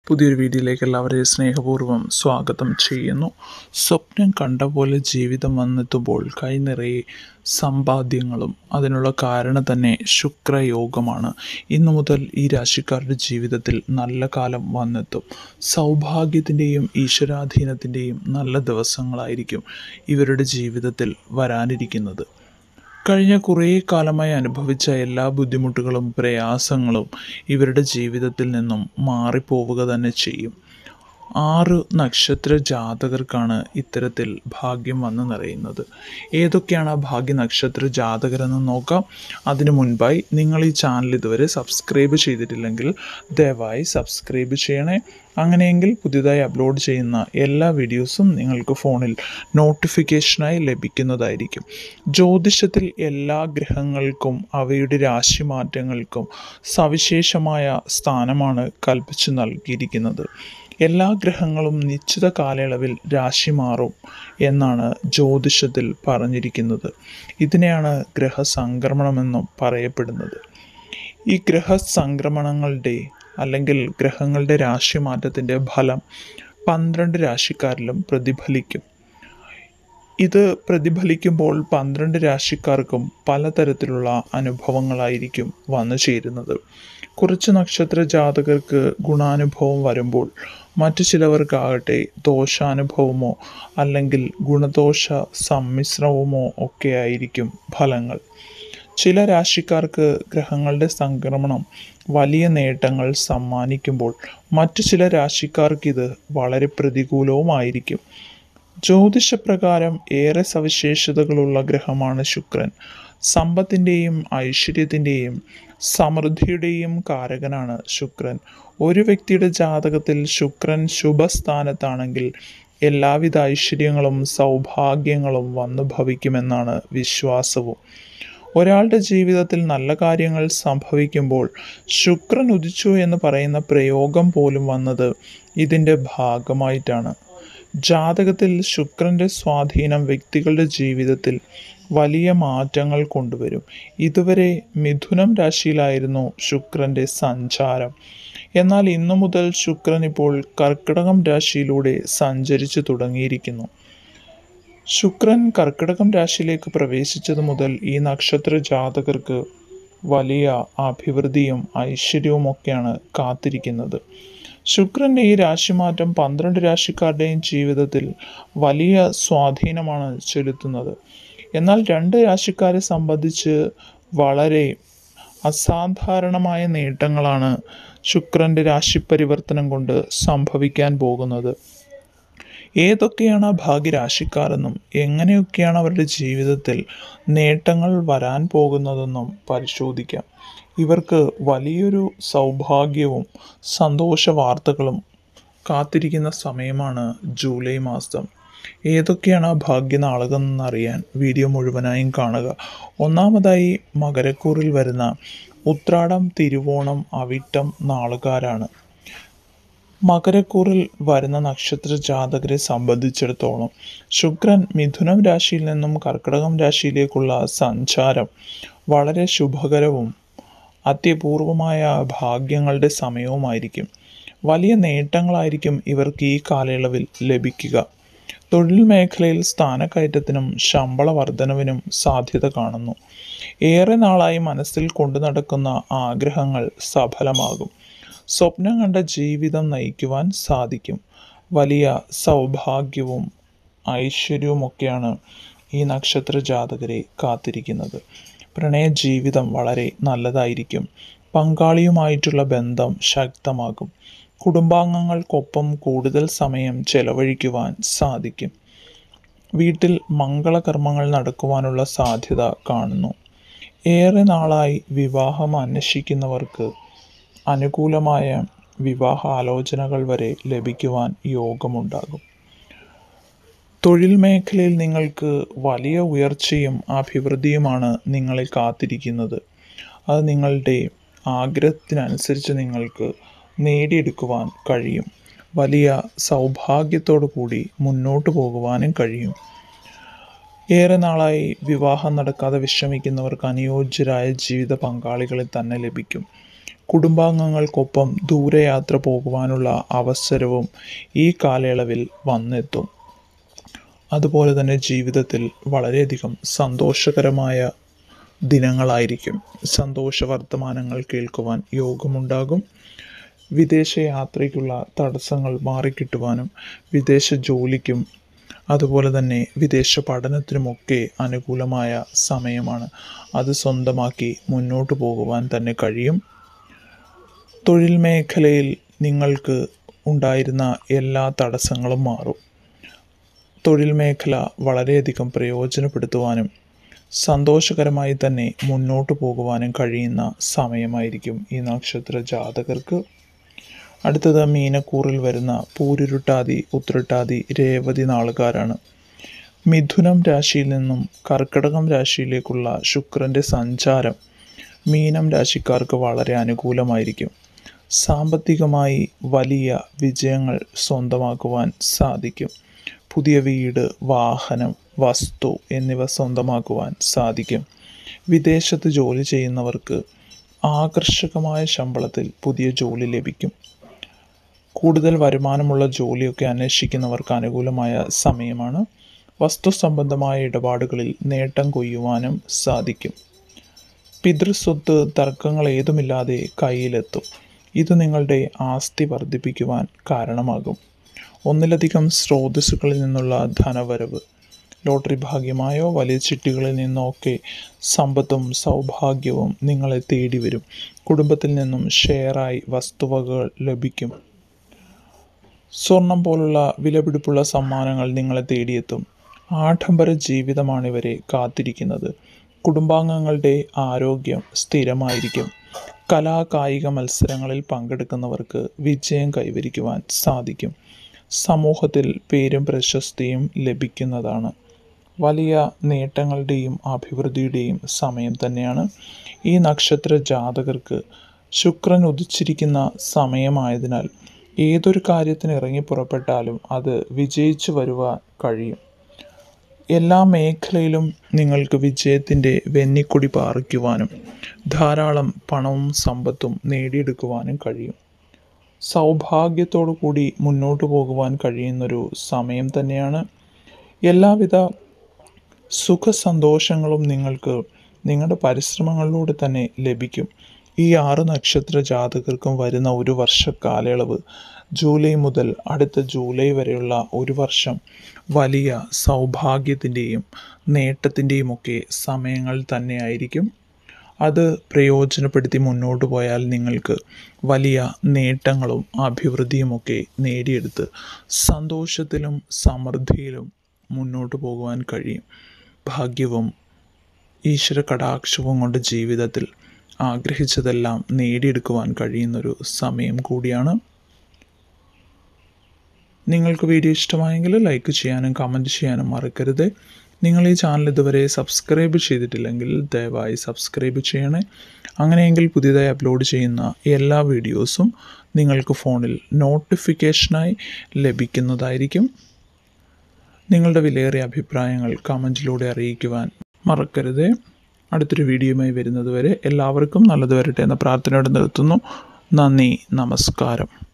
പുതിയൊരു വീഡിയോയിലേക്ക് എല്ലാവരെയും സ്നേഹപൂർവ്വം സ്വാഗതം ചെയ്യുന്നു സ്വപ്നം കണ്ട പോലെ ജീവിതം വന്നെത്തുമ്പോൾ കൈനിറയെ സമ്പാദ്യങ്ങളും അതിനുള്ള കാരണം തന്നെ ശുക്രയോഗമാണ് ഇന്നു മുതൽ ഈ രാശിക്കാരുടെ ജീവിതത്തിൽ നല്ല കാലം വന്നെത്തും സൗഭാഗ്യത്തിൻ്റെയും ഈശ്വരാധീനത്തിൻ്റെയും നല്ല ദിവസങ്ങളായിരിക്കും ഇവരുടെ ജീവിതത്തിൽ വരാനിരിക്കുന്നത് കഴിഞ്ഞ കുറേ കാലമായി അനുഭവിച്ച എല്ലാ ബുദ്ധിമുട്ടുകളും പ്രയാസങ്ങളും ഇവരുടെ ജീവിതത്തിൽ നിന്നും മാറിപ്പോവുക തന്നെ ചെയ്യും ആറ് നക്ഷത്ര ജാതകർക്കാണ് ഇത്തരത്തിൽ ഭാഗ്യം വന്ന് നിറയുന്നത് ഏതൊക്കെയാണ് ആ ഭാഗ്യ നക്ഷത്ര ജാതകരെന്ന് നോക്കാം അതിനു മുൻപായി നിങ്ങൾ ഈ ചാനൽ ഇതുവരെ സബ്സ്ക്രൈബ് ചെയ്തിട്ടില്ലെങ്കിൽ ദയവായി സബ്സ്ക്രൈബ് ചെയ്യണേ അങ്ങനെയെങ്കിൽ പുതിയതായി അപ്ലോഡ് ചെയ്യുന്ന എല്ലാ വീഡിയോസും നിങ്ങൾക്ക് ഫോണിൽ നോട്ടിഫിക്കേഷനായി ലഭിക്കുന്നതായിരിക്കും ജ്യോതിഷത്തിൽ എല്ലാ ഗ്രഹങ്ങൾക്കും അവയുടെ രാശിമാറ്റങ്ങൾക്കും സവിശേഷമായ സ്ഥാനമാണ് കൽപ്പിച്ചു നൽകിയിരിക്കുന്നത് എല്ലാ ഗ്രഹങ്ങളും നിശ്ചിത കാലയളവിൽ രാശി മാറും എന്നാണ് ജ്യോതിഷത്തിൽ പറഞ്ഞിരിക്കുന്നത് ഇതിനെയാണ് ഗ്രഹസംക്രമണമെന്നും പറയപ്പെടുന്നത് ഈ ഗ്രഹസംക്രമണങ്ങളുടെ അല്ലെങ്കിൽ ഗ്രഹങ്ങളുടെ രാശിമാറ്റത്തിൻ്റെ ഫലം പന്ത്രണ്ട് രാശിക്കാരിലും പ്രതിഫലിക്കും ഇത് പ്രതിഫലിക്കുമ്പോൾ പന്ത്രണ്ട് രാശിക്കാർക്കും പലതരത്തിലുള്ള അനുഭവങ്ങളായിരിക്കും വന്നു ചേരുന്നത് കുറച്ച് നക്ഷത്ര ജാതകർക്ക് ഗുണാനുഭവം വരുമ്പോൾ മറ്റു ചിലവർക്കാകട്ടെ ദോഷാനുഭവമോ അല്ലെങ്കിൽ ഗുണദോഷ സമ്മിശ്രവുമോ ഒക്കെ ആയിരിക്കും ഫലങ്ങൾ ചില രാശിക്കാർക്ക് ഗ്രഹങ്ങളുടെ സംക്രമണം വലിയ നേട്ടങ്ങൾ സമ്മാനിക്കുമ്പോൾ മറ്റു ചില രാശിക്കാർക്കിത് വളരെ പ്രതികൂലവുമായിരിക്കും ജ്യോതിഷപ്രകാരം ഏറെ സവിശേഷതകളുള്ള ഗ്രഹമാണ് ശുക്രൻ സമ്പത്തിൻ്റെയും ഐശ്വര്യത്തിൻ്റെയും സമൃദ്ധിയുടെയും കാരകനാണ് ശുക്രൻ ഒരു വ്യക്തിയുടെ ജാതകത്തിൽ ശുക്രൻ ശുഭസ്ഥാനത്താണെങ്കിൽ എല്ലാവിധ ഐശ്വര്യങ്ങളും സൗഭാഗ്യങ്ങളും വന്നു ഭവിക്കുമെന്നാണ് വിശ്വാസവും ഒരാളുടെ ജീവിതത്തിൽ നല്ല കാര്യങ്ങൾ സംഭവിക്കുമ്പോൾ ശുക്രൻ ഉദിച്ചു എന്ന് പറയുന്ന പ്രയോഗം പോലും വന്നത് ഇതിൻ്റെ ഭാഗമായിട്ടാണ് ജാതകത്തിൽ ശുക്രൻ്റെ സ്വാധീനം വ്യക്തികളുടെ ജീവിതത്തിൽ വലിയ മാറ്റങ്ങൾ കൊണ്ടുവരും ഇതുവരെ മിഥുനം രാശിയിലായിരുന്നു ശുക്രൻ്റെ സഞ്ചാരം എന്നാൽ ഇന്നു മുതൽ ശുക്രൻ ഇപ്പോൾ കർക്കിടകം രാശിയിലൂടെ സഞ്ചരിച്ചു തുടങ്ങിയിരിക്കുന്നു ശുക്രൻ കർക്കിടകം രാശിയിലേക്ക് പ്രവേശിച്ചത് മുതൽ ഈ നക്ഷത്ര ജാതകർക്ക് വലിയ അഭിവൃദ്ധിയും ഐശ്വര്യവും ഒക്കെയാണ് കാത്തിരിക്കുന്നത് ശുക്രൻ്റെ ഈ രാശിമാറ്റം പന്ത്രണ്ട് രാശിക്കാരുടെയും ജീവിതത്തിൽ വലിയ സ്വാധീനമാണ് ചെലുത്തുന്നത് എന്നാൽ രണ്ട് രാശിക്കാരെ സംബന്ധിച്ച് വളരെ അസാധാരണമായ നേട്ടങ്ങളാണ് ശുക്രൻ്റെ രാശിപരിവർത്തനം കൊണ്ട് സംഭവിക്കാൻ പോകുന്നത് ഏതൊക്കെയാണ് ആ ഭാഗ്യരാശിക്കാരെന്നും എങ്ങനെയൊക്കെയാണ് അവരുടെ ജീവിതത്തിൽ നേട്ടങ്ങൾ വരാൻ പോകുന്നതെന്നും പരിശോധിക്കാം ഇവർക്ക് വലിയൊരു സൗഭാഗ്യവും സന്തോഷ വാർത്തകളും കാത്തിരിക്കുന്ന സമയമാണ് ജൂലൈ മാസം ഏതൊക്കെയാണ് ആ ഭാഗ്യനാളുകളെന്നറിയാൻ വീഡിയോ മുഴുവനായും കാണുക ഒന്നാമതായി മകരക്കൂറിൽ വരുന്ന ഉത്രാടം തിരുവോണം അവിട്ടം നാളുകാരാണ് മകരക്കൂറിൽ വരുന്ന നക്ഷത്ര ജാതകരെ സംബന്ധിച്ചിടത്തോളം ശുക്രൻ മിഥുനം രാശിയിൽ നിന്നും കർക്കിടകം രാശിയിലേക്കുള്ള സഞ്ചാരം വളരെ ശുഭകരവും അത്യപൂർവമായ ഭാഗ്യങ്ങളുടെ സമയവുമായിരിക്കും വലിയ നേട്ടങ്ങളായിരിക്കും ഇവർക്ക് ഈ കാലയളവിൽ ലഭിക്കുക തൊഴിൽ മേഖലയിൽ സ്ഥാനക്കയറ്റത്തിനും ശമ്പള വർധനവിനും സാധ്യത കാണുന്നു ഏറെ നാളായി മനസ്സിൽ കൊണ്ടു നടക്കുന്ന ആഗ്രഹങ്ങൾ സഫലമാകും സ്വപ്നം കണ്ട ജീവിതം നയിക്കുവാൻ സാധിക്കും വലിയ സൗഭാഗ്യവും ഐശ്വര്യവുമൊക്കെയാണ് ഈ നക്ഷത്ര ജാതകരെ കാത്തിരിക്കുന്നത് പ്രണയ ജീവിതം വളരെ നല്ലതായിരിക്കും പങ്കാളിയുമായിട്ടുള്ള ബന്ധം ശക്തമാകും കുടുംബാംഗങ്ങൾക്കൊപ്പം കൂടുതൽ സമയം ചെലവഴിക്കുവാൻ സാധിക്കും വീട്ടിൽ മംഗളകർമ്മങ്ങൾ നടക്കുവാനുള്ള സാധ്യത കാണുന്നു ഏറെ നാളായി വിവാഹം അന്വേഷിക്കുന്നവർക്ക് അനുകൂലമായ വിവാഹ ആലോചനകൾ വരെ ലഭിക്കുവാൻ യോഗമുണ്ടാകും തൊഴിൽ മേഖലയിൽ നിങ്ങൾക്ക് വലിയ ഉയർച്ചയും അഭിവൃദ്ധിയുമാണ് നിങ്ങളെ കാത്തിരിക്കുന്നത് അത് നിങ്ങളുടെ ആഗ്രഹത്തിനനുസരിച്ച് നിങ്ങൾക്ക് നേടിയെടുക്കുവാൻ കഴിയും വലിയ സൗഭാഗ്യത്തോടു കൂടി മുന്നോട്ട് പോകുവാനും കഴിയും ഏറെ നാളായി വിവാഹം നടക്കാതെ വിഷമിക്കുന്നവർക്ക് അനുയോജ്യരായ ജീവിത പങ്കാളികളെ തന്നെ ലഭിക്കും കുടുംബാംഗങ്ങൾക്കൊപ്പം ദൂരയാത്ര പോകുവാനുള്ള അവസരവും ഈ കാലയളവിൽ വന്നെത്തും അതുപോലെ തന്നെ ജീവിതത്തിൽ വളരെയധികം സന്തോഷകരമായ ദിനങ്ങളായിരിക്കും സന്തോഷ വർത്തമാനങ്ങൾ കേൾക്കുവാൻ യോഗമുണ്ടാകും വിദേശ യാത്രയ്ക്കുള്ള തടസ്സങ്ങൾ മാറിക്കിട്ടുവാനും വിദേശ ജോലിക്കും അതുപോലെ തന്നെ വിദേശ പഠനത്തിനുമൊക്കെ അനുകൂലമായ സമയമാണ് അത് സ്വന്തമാക്കി മുന്നോട്ട് പോകുവാൻ തന്നെ കഴിയും തൊഴിൽ മേഖലയിൽ നിങ്ങൾക്ക് ഉണ്ടായിരുന്ന എല്ലാ തടസ്സങ്ങളും മാറും തൊഴിൽ മേഖല വളരെയധികം പ്രയോജനപ്പെടുത്തുവാനും സന്തോഷകരമായി തന്നെ മുന്നോട്ട് പോകുവാനും കഴിയുന്ന സമയമായിരിക്കും ഈ നക്ഷത്ര ജാതകർക്ക് അടുത്തത് മീനക്കൂറിൽ വരുന്ന പൂരുരുട്ടാതി ഉത്രട്ടാതി രേവതി നാളുകാരാണ് മിഥുനം രാശിയിൽ നിന്നും കർക്കിടകം രാശിയിലേക്കുള്ള ശുക്രൻ്റെ സഞ്ചാരം മീനം രാശിക്കാർക്ക് വളരെ അനുകൂലമായിരിക്കും സാമ്പത്തികമായി വലിയ വിജയങ്ങൾ സ്വന്തമാക്കുവാൻ സാധിക്കും പുതിയ വീട് വാഹനം വസ്തു എന്നിവ സ്വന്തമാക്കുവാൻ സാധിക്കും വിദേശത്ത് ജോലി ചെയ്യുന്നവർക്ക് ആകർഷകമായ ശമ്പളത്തിൽ പുതിയ ജോലി ലഭിക്കും കൂടുതൽ വരുമാനമുള്ള ജോലിയൊക്കെ അന്വേഷിക്കുന്നവർക്ക് അനുകൂലമായ സമയമാണ് വസ്തു സംബന്ധമായ ഇടപാടുകളിൽ നേട്ടം കൊയ്യുവാനും സാധിക്കും പിതൃസ്വത്ത് തർക്കങ്ങൾ ഏതുമില്ലാതെ കയ്യിലെത്തും ഇത് നിങ്ങളുടെ ആസ്തി വർദ്ധിപ്പിക്കുവാൻ കാരണമാകും ഒന്നിലധികം സ്രോതസ്സുകളിൽ നിന്നുള്ള ധനവരവ് ലോട്ടറി ഭാഗ്യമായോ വലിയ ചിട്ടികളിൽ നിന്നോ ഒക്കെ സമ്പത്തും സൗഭാഗ്യവും നിങ്ങളെ തേടി വരും കുടുംബത്തിൽ നിന്നും ഷെയറായി വസ്തുവകകൾ ലഭിക്കും സ്വർണം പോലുള്ള വിലപിടിപ്പുള്ള സമ്മാനങ്ങൾ നിങ്ങളെ തേടിയെത്തും ആഡംബര ജീവിതമാണ് ഇവരെ കാത്തിരിക്കുന്നത് കുടുംബാംഗങ്ങളുടെ ആരോഗ്യം സ്ഥിരമായിരിക്കും കലാ കായിക മത്സരങ്ങളിൽ പങ്കെടുക്കുന്നവർക്ക് വിജയം കൈവരിക്കുവാൻ സാധിക്കും സമൂഹത്തിൽ പേരും പ്രശസ്തിയും ലഭിക്കുന്നതാണ് വലിയ നേട്ടങ്ങളുടെയും അഭിവൃദ്ധിയുടെയും സമയം തന്നെയാണ് ഈ നക്ഷത്ര ജാതകർക്ക് ശുക്രൻ ഉദിച്ചിരിക്കുന്ന സമയമായതിനാൽ ഏതൊരു കാര്യത്തിന് ഇറങ്ങി പുറപ്പെട്ടാലും അത് വിജയിച്ചു വരുവാൻ കഴിയും എല്ലാ മേഖലയിലും നിങ്ങൾക്ക് വിജയത്തിൻ്റെ വെന്നിക്കൊടി പാറിക്കുവാനും ധാരാളം പണവും സമ്പത്തും നേടിയെടുക്കുവാനും കഴിയും സൗഭാഗ്യത്തോടു കൂടി മുന്നോട്ട് പോകുവാൻ കഴിയുന്നൊരു സമയം തന്നെയാണ് എല്ലാവിധ സുഖ സന്തോഷങ്ങളും നിങ്ങൾക്ക് നിങ്ങളുടെ പരിശ്രമങ്ങളിലൂടെ തന്നെ ലഭിക്കും ഈ ആറ് നക്ഷത്ര ജാതകർക്കും വരുന്ന ഒരു വർഷ കാലയളവ് ജൂലൈ മുതൽ അടുത്ത ജൂലൈ വരെയുള്ള ഒരു വർഷം വലിയ സൗഭാഗ്യത്തിൻ്റെയും നേട്ടത്തിൻ്റെയും ഒക്കെ സമയങ്ങൾ തന്നെയായിരിക്കും അത് പ്രയോജനപ്പെടുത്തി മുന്നോട്ട് പോയാൽ നിങ്ങൾക്ക് വലിയ നേട്ടങ്ങളും അഭിവൃദ്ധിയുമൊക്കെ നേടിയെടുത്ത് സന്തോഷത്തിലും സമൃദ്ധിയിലും മുന്നോട്ട് പോകുവാൻ കഴിയും ഭാഗ്യവും ഈശ്വര കടാക്ഷവും കൊണ്ട് ജീവിതത്തിൽ ആഗ്രഹിച്ചതെല്ലാം നേടിയെടുക്കുവാൻ കഴിയുന്നൊരു സമയം കൂടിയാണ് നിങ്ങൾക്ക് വീഡിയോ ഇഷ്ടമായെങ്കിൽ ലൈക്ക് ചെയ്യാനും കമൻറ്റ് ചെയ്യാനും മറക്കരുത് നിങ്ങൾ ഈ ചാനൽ ഇതുവരെ സബ്സ്ക്രൈബ് ചെയ്തിട്ടില്ലെങ്കിൽ ദയവായി സബ്സ്ക്രൈബ് ചെയ്യണേ അങ്ങനെയെങ്കിൽ പുതിയതായി അപ്ലോഡ് ചെയ്യുന്ന എല്ലാ വീഡിയോസും നിങ്ങൾക്ക് ഫോണിൽ നോട്ടിഫിക്കേഷനായി ലഭിക്കുന്നതായിരിക്കും നിങ്ങളുടെ വിലയേറിയ അഭിപ്രായങ്ങൾ കമൻറ്റിലൂടെ അറിയിക്കുവാൻ മറക്കരുത് അടുത്തൊരു വീഡിയോയുമായി വരുന്നതുവരെ എല്ലാവർക്കും നല്ലത് വരട്ടെ എന്ന പ്രാർത്ഥനയോടെ നിർത്തുന്നു നന്ദി നമസ്കാരം